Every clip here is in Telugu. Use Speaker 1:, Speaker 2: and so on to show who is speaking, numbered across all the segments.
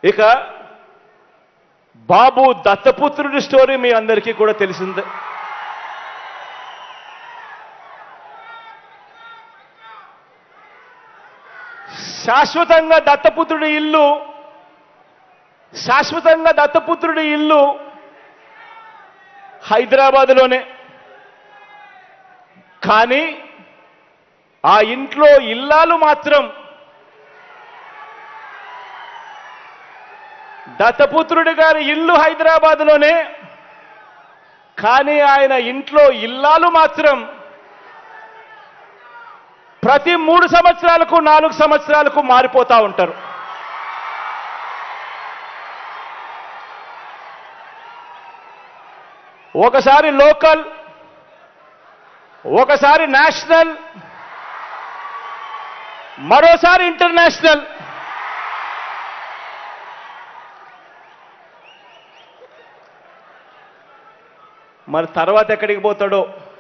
Speaker 1: ఇక బాబు దత్తపుత్రుడి స్టోరీ మీ అందరికీ కూడా తెలిసిందే శాశ్వతంగా దత్తపుత్రుడి ఇల్లు శాశ్వతంగా దత్తపుత్రుడి ఇల్లు హైదరాబాదులోనే కానీ ఆ ఇంట్లో ఇల్లాలు మాత్రం దత్తపుత్రుడి గారి ఇల్లు హైదరాబాదులోనే కానీ ఆయన ఇంట్లో ఇల్లాలు మాత్రం ప్రతి మూడు సంవత్సరాలకు నాలుగు సంవత్సరాలకు మారిపోతా ఉంటారు ఒకసారి లోకల్ ఒకసారి నేషనల్ మరోసారి ఇంటర్నేషనల్ మరి తర్వాత ఎక్కడికి పోతాడో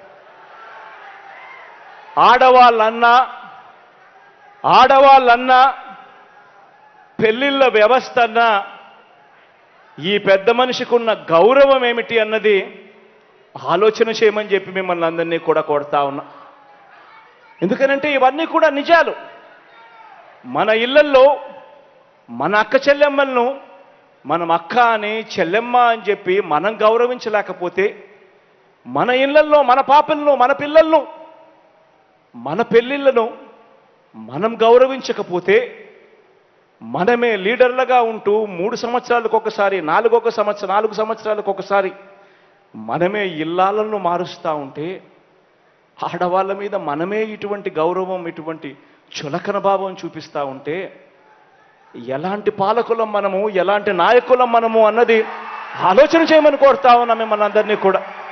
Speaker 1: ఆడవాళ్ళన్నా ఆడవాళ్ళన్నా పెళ్లిళ్ళ వ్యవస్థ అన్నా ఈ పెద్ద మనిషికి ఉన్న గౌరవం ఏమిటి అన్నది ఆలోచన చేయమని చెప్పి మిమ్మల్ని అందరినీ కూడా కొడతా ఉన్నా ఎందుకనంటే ఇవన్నీ కూడా నిజాలు మన ఇళ్లల్లో మన అక్క చెల్లెమ్మలను మనం అక్క అని చెల్లెమ్మ అని చెప్పి మనం గౌరవించలేకపోతే మన ఇళ్లల్లో మన పాపలను మన పిల్లలను మన పెళ్ళిళ్ళను మనం గౌరవించకపోతే మనమే లీడర్లుగా ఉంటూ మూడు సంవత్సరాలకు ఒకసారి నాలుగొక సంవత్సరం నాలుగు సంవత్సరాలకు ఒకసారి మనమే ఇల్లాలను మారుస్తూ ఉంటే ఆడవాళ్ళ మీద మనమే ఇటువంటి గౌరవం ఇటువంటి చులకన భావం చూపిస్తూ ఉంటే ఎలాంటి పాలకులం మనము ఎలాంటి నాయకులం మనము అన్నది ఆలోచన చేయమని కోరుతా ఉన్నాం మిమ్మల్ని అందరినీ కూడా